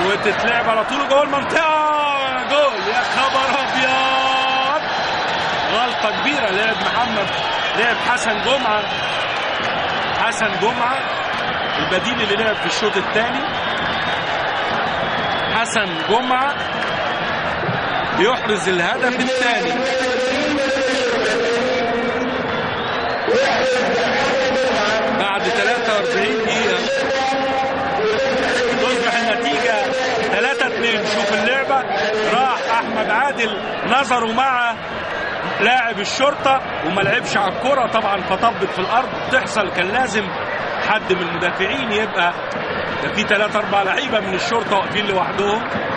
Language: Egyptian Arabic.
وتتلعب على طول جوه المنطقه جول يا خبر ابيض غلطه كبيره لعب محمد لعب حسن جمعه حسن جمعه البديل اللي لعب في الشوط الثاني حسن جمعه يحرز الهدف الثاني بعد 43 دقيقة تصبح النتيجة 3 2 شوف اللعبة راح أحمد عادل نظره مع لاعب الشرطة وما لعبش على الكرة طبعا فطبت في الأرض تحصل كان لازم حد من المدافعين يبقى ده في ثلاثة أربع لعيبة من الشرطة واقفين لوحدهم